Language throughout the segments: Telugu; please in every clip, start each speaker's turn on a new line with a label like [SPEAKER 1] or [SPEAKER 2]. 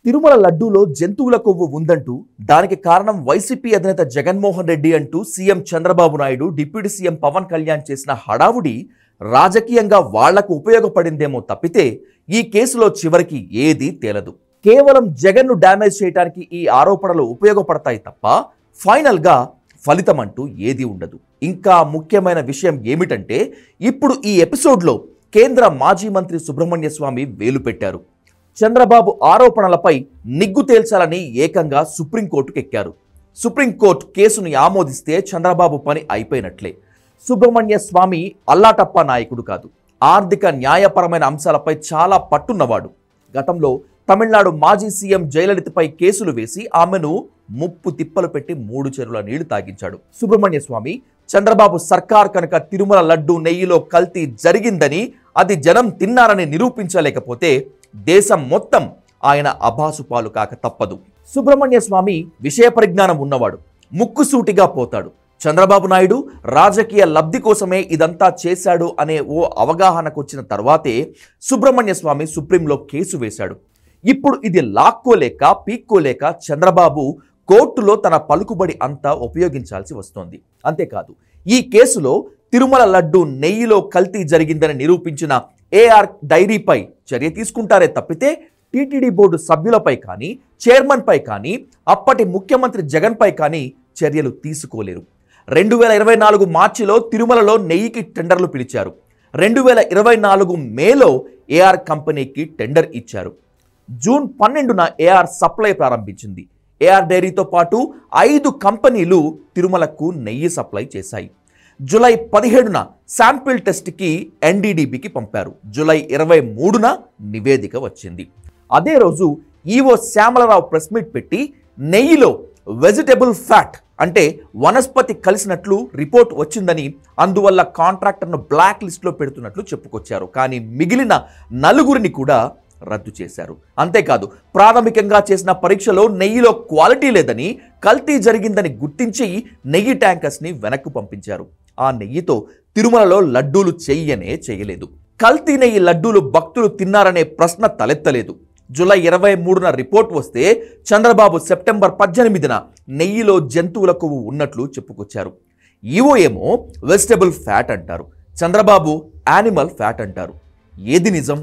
[SPEAKER 1] తిరుమల లడ్డూలో జంతువుల కొవ్వు ఉందంటూ దానికి కారణం వైసీపీ అధినేత జగన్మోహన్ రెడ్డి అంటూ CM Chandrababu Naidu deputy CM Pawan Kalyan చేసిన హడావుడి రాజకీయంగా వాళ్లకు ఉపయోగపడిందేమో తప్పితే ఈ కేసులో చివరికి ఏదీ తేలదు కేవలం జగన్ను డ్యామేజ్ చేయడానికి ఈ ఆరోపణలు ఉపయోగపడతాయి తప్ప ఫైనల్గా ఫలితం అంటూ ఏదీ ఉండదు ఇంకా ముఖ్యమైన విషయం ఏమిటంటే ఇప్పుడు ఈ ఎపిసోడ్లో కేంద్ర మాజీ మంత్రి సుబ్రహ్మణ్య స్వామి వేలు పెట్టారు చంద్రబాబు ఆరోపణలపై నిగ్గు తేల్చాలని ఏకంగా సుప్రీంకోర్టుకు ఎక్కారు సుప్రీంకోర్టు కేసును ఆమోదిస్తే చంద్రబాబు పని అయిపోయినట్లే సుబ్రహ్మణ్య స్వామి అల్లాటప్ప నాయకుడు కాదు ఆర్థిక న్యాయపరమైన అంశాలపై చాలా పట్టున్నవాడు గతంలో తమిళనాడు మాజీ సీఎం జయలలితపై కేసులు వేసి ఆమెను ముప్పు తిప్పలు పెట్టి మూడు చెరువుల నీళ్లు తాగించాడు సుబ్రహ్మణ్య స్వామి చంద్రబాబు సర్కార్ కనుక తిరుమల లడ్డు నెయ్యిలో కల్తీ జరిగిందని అది జనం తిన్నారని నిరూపించలేకపోతే దేశం మొత్తం ఆయన అభాసుపాలు కాక తప్పదు సుబ్రహ్మణ్య స్వామి విషయ పరిజ్ఞానం ఉన్నవాడు ముక్కుసూటిగా పోతాడు చంద్రబాబు నాయుడు రాజకీయ లబ్ధి కోసమే ఇదంతా చేశాడు అనే ఓ అవగాహనకు వచ్చిన తర్వాతే సుబ్రహ్మణ్య స్వామి సుప్రీంలో కేసు వేశాడు ఇప్పుడు ఇది లాక్కోలేక పీక్కోలేక చంద్రబాబు కోర్టులో తన పలుకుబడి అంతా ఉపయోగించాల్సి వస్తోంది అంతేకాదు ఈ కేసులో తిరుమల లడ్డు నెయ్యిలో కల్తీ జరిగిందని నిరూపించిన ఏఆర్ డైరీపై చర్య తీసుకుంటారే తప్పితే టీటీడీ బోర్డు సభ్యులపై కానీ చైర్మన్పై కానీ అప్పటి ముఖ్యమంత్రి జగన్పై కానీ చర్యలు తీసుకోలేరు రెండు వేల ఇరవై నాలుగు మార్చిలో తిరుమలలో నెయ్యికి టెండర్లు పిలిచారు రెండు వేల ఇరవై నాలుగు మేలో ఏఆర్ కంపెనీకి టెండర్ ఇచ్చారు జూన్ పన్నెండున ఏఆర్ సప్లై ప్రారంభించింది ఏఆర్ డైరీతో పాటు ఐదు కంపెనీలు తిరుమలకు నెయ్యి సప్లై చేశాయి జూలై పదిహేడున శాంపిల్ టెస్ట్కి ఎన్డీడీబీకి పంపారు జూలై ఇరవై మూడున నివేదిక వచ్చింది అదే రోజు ఈవో శ్యామలరావు ప్రెస్ మీట్ పెట్టి నెయ్యిలో వెజిటబుల్ ఫ్యాట్ అంటే వనస్పతి కలిసినట్లు రిపోర్ట్ వచ్చిందని అందువల్ల కాంట్రాక్టర్ను బ్లాక్ లిస్ట్లో పెడుతున్నట్లు చెప్పుకొచ్చారు కానీ మిగిలిన నలుగురిని కూడా రద్దు చేశారు అంతేకాదు ప్రాథమికంగా చేసిన పరీక్షలో నెయ్యిలో క్వాలిటీ లేదని కల్తీ జరిగిందని గుర్తించి నెయ్యి ట్యాంకర్స్ని వెనక్కు పంపించారు ఆ నెయ్యితో తిరుమలలో లడ్డూలు చెయ్యనే చేయలేదు కల్తీ నెయ్యి లడ్డూలు భక్తులు తిన్నారనే ప్రశ్న తలెత్తలేదు జూలై ఇరవై మూడున రిపోర్ట్ వస్తే చంద్రబాబు సెప్టెంబర్ పద్దెనిమిదిన నెయ్యిలో జంతువుల కొవ్వు ఉన్నట్లు చెప్పుకొచ్చారు ఈవో ఏమో వెజిటబుల్ ఫ్యాట్ అంటారు చంద్రబాబు యానిమల్ ఫ్యాట్ అంటారు ఏది నిజం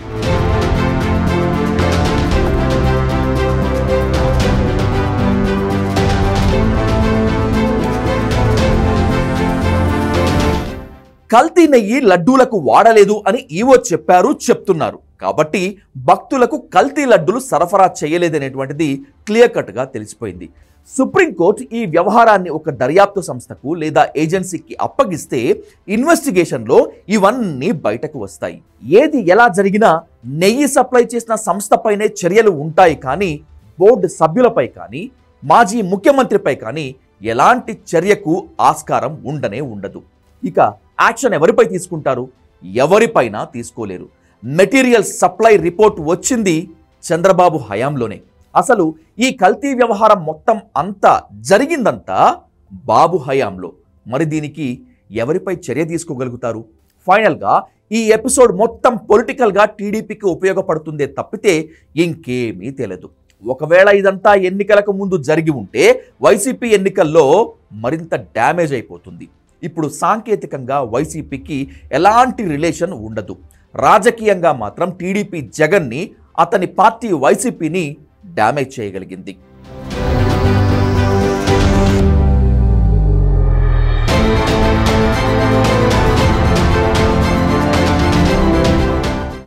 [SPEAKER 1] కల్తీ నెయ్యి లడ్డూలకు వాడలేదు అని ఈవో చెప్పారు చెప్తున్నారు కాబట్టి భక్తులకు కల్తీ లడ్డులు సరఫరా చేయలేదనేటువంటిది క్లియర్ కట్గా తెలిసిపోయింది సుప్రీంకోర్టు ఈ వ్యవహారాన్ని ఒక దర్యాప్తు సంస్థకు లేదా ఏజెన్సీకి అప్పగిస్తే ఇన్వెస్టిగేషన్లో ఇవన్నీ బయటకు వస్తాయి ఏది ఎలా జరిగినా నెయ్యి సప్లై చేసిన సంస్థపైనే చర్యలు ఉంటాయి కానీ బోర్డు సభ్యులపై కానీ మాజీ ముఖ్యమంత్రిపై కానీ ఎలాంటి చర్యకు ఆస్కారం ఉండనే ఉండదు ఇక యాక్షన్ ఎవరిపై తీసుకుంటారు ఎవరిపైనా తీసుకోలేరు మెటీరియల్ సప్లై రిపోర్ట్ వచ్చింది చంద్రబాబు హయాంలోనే అసలు ఈ కల్తీ వ్యవహారం మొత్తం అంతా జరిగిందంతా బాబు హయాంలో మరి దీనికి ఎవరిపై చర్య తీసుకోగలుగుతారు ఫైనల్గా ఈ ఎపిసోడ్ మొత్తం పొలిటికల్గా టీడీపీకి ఉపయోగపడుతుందే తప్పితే ఇంకేమీ తెలియదు ఒకవేళ ఇదంతా ఎన్నికలకు ముందు జరిగి ఉంటే వైసీపీ ఎన్నికల్లో మరింత డ్యామేజ్ అయిపోతుంది ఇప్పుడు సాంకేతికంగా వైసీపీకి ఎలాంటి రిలేషన్ ఉండదు రాజకీయంగా మాత్రం టీడీపీ జగన్ని అతని పార్టీ వైసీపీని డ్యామేజ్ చేయగలిగింది